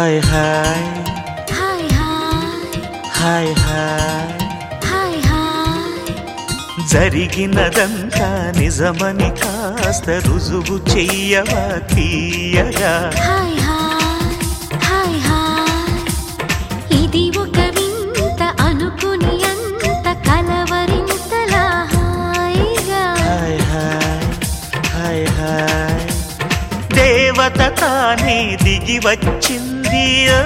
Hi హాయ్ హాయ్ హాయ్ హాయ్ హాయ్ హాయ్ హాయ్ జరిగినదంతా నిజమని కాస్త రుజువు చెయ్యవా తీయగా హాయ్ హాయ్ హాయ్ హాయ్ ఇది ఒక వింత అనుకుని అంత కలవరింతలా హాయిగా హాయ్ హాయ్ హాయ్ హాయ్ దేవత తానే దిగి వచ్చింది ఓ.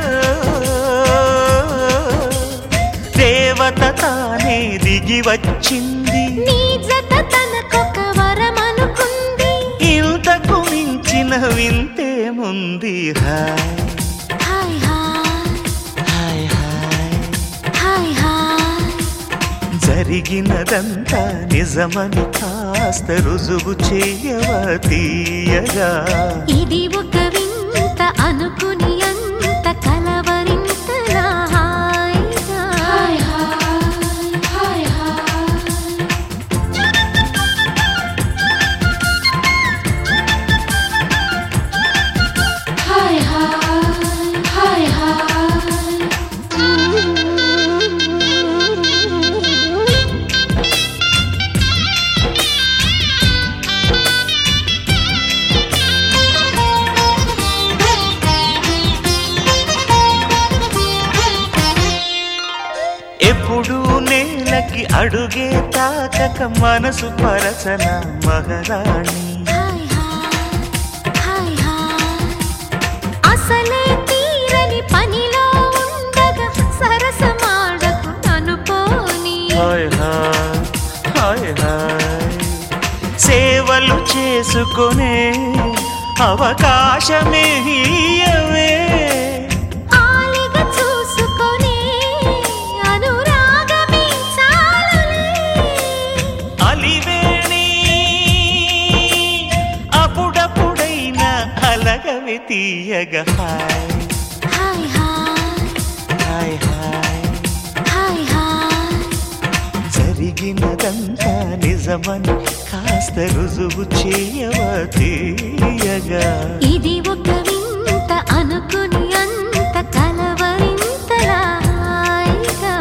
దేవత తానే దిగి వచ్చింది నీ జత తనకొక వరమనుకుంది ఇంతకు మించిన వింతేముంది హాయ్ హాయ్ హాయ్ హాయ్ హాయ్ హాయ్ హాయ్ జరిగినదంతా నిజమని కాస్త రుజువు చేయవా తీయగా ఇది ఒక వింత అనుకుని అంత కలవరింతలా హాయిగా హాయ్ హాయ్ హాయ్ హాయ్ హాయ్ హాయ్ ఎప్పుడు నేలకి అడుగే తాకక మనసు పరచన మహారాణి హాయ్ హాయ్ హాయ్ అసలే తీరని పనిలో ఉండగా సరసమాడకు నన్ను పోని హాయ్ హాయ్ హాయ్ హాయ్ సేవలు చేసుకునే అవకాశమే ఇయ్యవే ఆలిగా చూసుకొని అనురాగమే చాలులే అలివేణి అప్పుడప్పుడైనా అలగవి తీయగా హాయ్ హాయ్ హాయ్ హాయ్ హాయ్ హాయ్ హాయ్ జరిగినదంతా నిజమని కాస్త రుజువు చేయవా తీయగా ఇది ఒక వింత అనుకుని అంత కలవరింతలా హాయిగా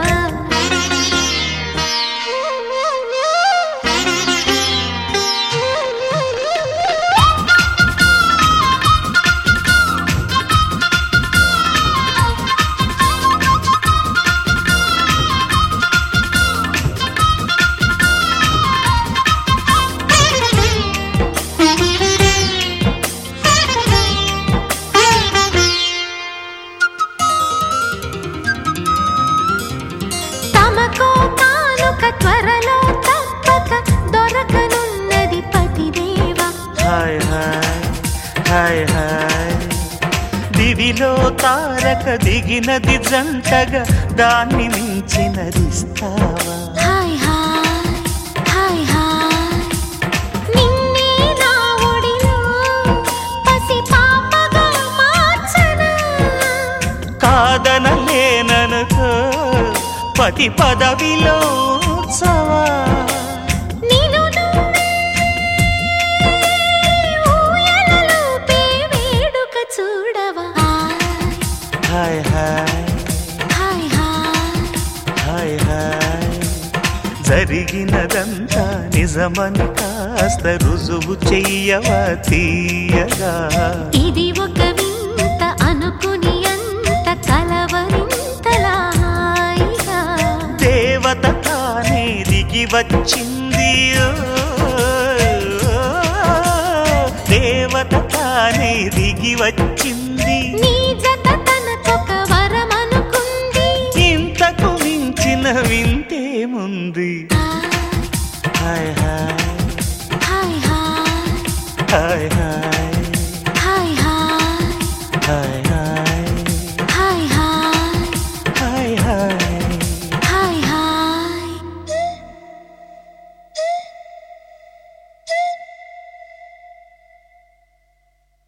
తమకో కానుక త్వరలో తప్పక దొరకనున్నది పతిదేవా హాయ్ హాయ్ హాయ్ హాయ్ దివిలో తారక దిగినది జంటగా దాన్ని మించినదిస్తావా హాయ్ హాయ్ హాయ్ హాయ్ నిన్నే నా ఒడిలో పసి పాపగా మార్చనా కాదనలేననుకో పతి పదవిలో ఉత్సవా నిన్ను నువ్వే ఊయలలోపే వేడుక చూడవా హాయ్ హాయ్ హాయ్ హాయ్ హాయ్ హాయ్ జరిగినదంతా నిజమని కాస్త రుజువు చెయ్యవా తీయగా ఇది ఒక వింత అనుకుని అంత కలవరింతలా హాయిగా దేవత తానే దిగి వచ్చింది ఓ, దేవత తానే దిగి వచ్చింది